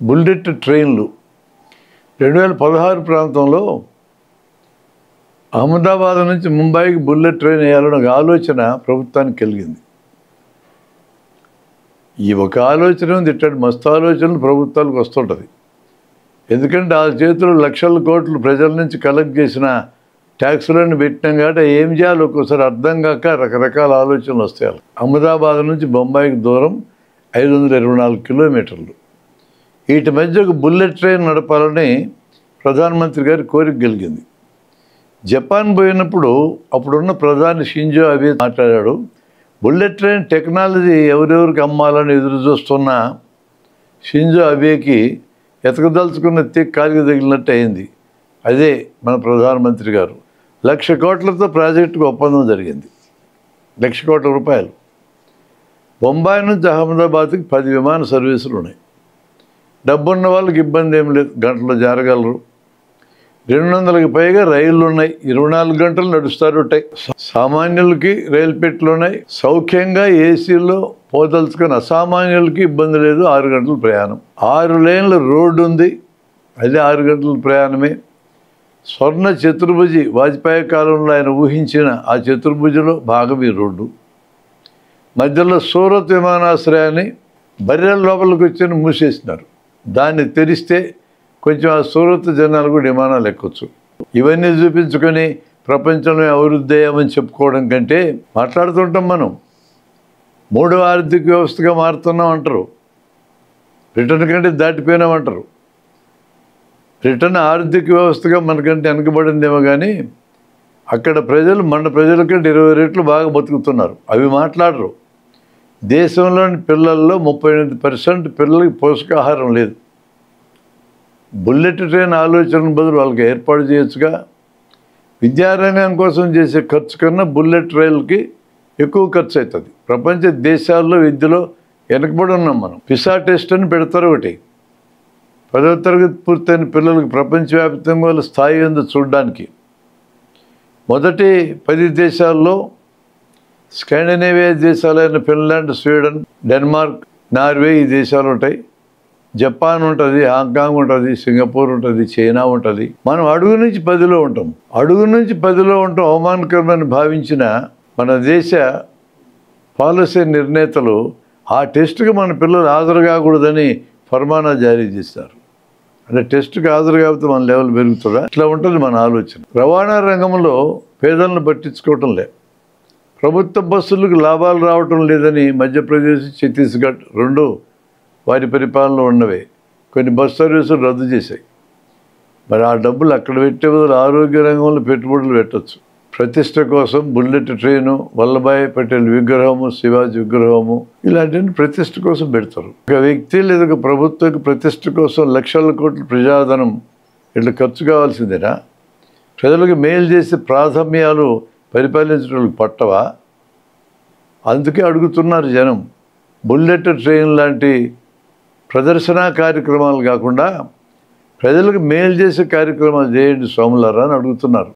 bullet ట్రైన్లు రెండు వేల పదహారు ప్రాంతంలో అహ్మదాబాద్ నుంచి ముంబైకి బుల్లెట్ ట్రైన్ వేయాలన్న ఒక ఆలోచన ప్రభుత్వానికి కలిగింది ఈ ఒక ఆలోచన ఉంది ఇట్టండి మస్తు ఆలోచనలు ప్రభుత్వాలకు వస్తుంటుంది ఎందుకంటే ఆ చేతులు లక్షల కోట్లు ప్రజల నుంచి కలెక్ట్ చేసిన ట్యాక్సులను పెట్టినాం కాబట్టి ఏం చేయాలి ఒక్కోసారి అర్థం కాక రకరకాల ఆలోచనలు వస్తాయి అహ్మదాబాద్ నుంచి బొంబాయికి దూరం ఐదు వందల ఇరవై నాలుగు కిలోమీటర్లు వీటి మధ్య ఒక బుల్లెట్ ట్రైన్ నడపాలని ప్రధానమంత్రి గారి కోరిక కలిగింది జపాన్ పోయినప్పుడు అప్పుడున్న ప్రధాని షింజో అబే మాట్లాడాడు బుల్లెట్ ట్రైన్ టెక్నాలజీ ఎవరెవరికి అమ్మాలని ఎదురు చూస్తున్న షింజో అబేకి ఎతకదలుచుకున్న తిక్ కాలికి తగిలినట్టు అయింది అదే మన ప్రధానమంత్రి గారు లక్ష కోట్లతో ప్రాజెక్టుకు ఒప్పందం జరిగింది లక్ష కోట్ల రూపాయలు బొంబాయి నుంచి అహ్మదాబాద్కి పది విమాన సర్వీసులు ఉన్నాయి డబ్బున్న వాళ్ళకి ఇబ్బంది ఏం లేదు గంటలో జారగలరు రెండు వందలకి పైగా రైళ్ళు ఉన్నాయి ఇరవై నాలుగు గంటలు నడుస్తారు ఉంటాయి సామాన్యులకి రైలు పెట్టెలు ఉన్నాయి సౌఖ్యంగా ఏసీలో పోదలుచుకొని అసామాన్యులకి ఇబ్బంది లేదు ఆరు గంటల ప్రయాణం ఆరు లేన్ల రోడ్డు ఉంది అదే ఆరు గంటల ప్రయాణమే స్వర్ణ చతుర్భుజి వాజ్పేయి కాలంలో ఆయన ఊహించిన ఆ చతుర్భుజిలో భాగం ఈ రోడ్డు మధ్యలో సూరత్ విమానాశ్రయాన్ని బర్రెల లోపలికి వచ్చి మూసేసినారు దాన్ని తెరిస్తే కొంచెం ఆ సూరత్ జనాలు కూడా విమానాలు ఎక్కొచ్చు ఇవన్నీ చూపించుకొని ప్రపంచంలో అభివృద్ధి అయ్యామని చెప్పుకోవడం కంటే మాట్లాడుతుంటాం మనం మూడవ ఆర్థిక వ్యవస్థగా మారుతున్నాం అంటారు బ్రిటన్ కంటే దాటిపోయినామంటారు బ్రిటన్ ఆర్థిక వ్యవస్థగా మనకంటే వెనకబడిందేమో కానీ అక్కడ ప్రజలు మన ప్రజల కంటే ఇరవై రెట్లు బాగా బతుకుతున్నారు అవి మాట్లాడరు దేశంలోని పిల్లల్లో ముప్పై ఎనిమిది పర్సెంట్ పిల్లలకి పోషకాహారం లేదు బుల్లెట్ ట్రైన్ ఆలోచన బదులు వాళ్ళకి ఏర్పాటు చేయొచ్చుగా విద్యారంగం కోసం చేసే ఖర్చు కన్నా బుల్లెట్ రైలుకి ఎక్కువ ఖర్చు అవుతుంది ప్రపంచ దేశాల్లో విద్యలో వెనకబడి ఉన్నాం మనం పిసా టెస్ట్ అని పెడతారు ఒకటి పదవ తరగతి పూర్తయిన పిల్లలకు ప్రపంచవ్యాప్తంగా వాళ్ళ స్థాయి ఉందో చూడడానికి మొదటి పది దేశాల్లో స్కాండినేవియా దేశాలైన ఫిన్లాండ్ స్వీడన్ డెన్మార్క్ నార్వే ఈ దేశాలు ఉంటాయి జపాన్ ఉంటుంది హాంకాంగ్ ఉంటుంది సింగపూర్ ఉంటుంది చైనా ఉంటుంది మనం అడుగు నుంచి పదిలో ఉంటాం అడుగు నుంచి పదిలో ఉంటాం అవమానకరమని భావించిన మన దేశ పాలసీ నిర్ణేతలు ఆ టెస్ట్కి మన పిల్లలు హాజరు కాకూడదని ఫర్మానా జారీ చేస్తారు అంటే టెస్ట్కి హాజరు కాకపోతే మన లెవెల్ పెరుగుతుందా ఇట్లా ఉంటుంది మన ఆలోచన రవాణా రంగంలో పేదలను పట్టించుకోవటం లే ప్రభుత్వ బస్సులకు లాభాలు రావటం లేదని మధ్యప్రదేశ్ ఛత్తీస్గఢ్ రెండు వారి పరిపాలనలో ఉన్నవే కొన్ని బస్ సర్వీసులు రద్దు చేశాయి మరి ఆ డబ్బులు అక్కడ పెట్టే బదులు ఆరోగ్య రంగంలో పెట్టుబడులు పెట్టచ్చు ప్రతిష్ట కోసం బుల్లెట్ ట్రైను వల్లభాయ్ పటేల్ విగ్రహము శివాజీ విగ్రహము ఇలాంటివన్నీ ప్రతిష్ట కోసం పెడతారు ఒక వ్యక్తి లేదా ఒక ప్రభుత్వం ప్రతిష్ట కోసం లక్షల కోట్ల ప్రజాధనం ఇట్లా ఖర్చు కావాల్సిందేనా ప్రజలకు మేలు చేసే ప్రాథమ్యాలు పరిపాలించడం పట్టవా అందుకే అడుగుతున్నారు జనం బుల్లెట్ ట్రైన్ లాంటి ప్రదర్శనా కార్యక్రమాలు కాకుండా ప్రజలకు మేలు చేసే కార్యక్రమాలు చేయండి సోములారా అని అడుగుతున్నారు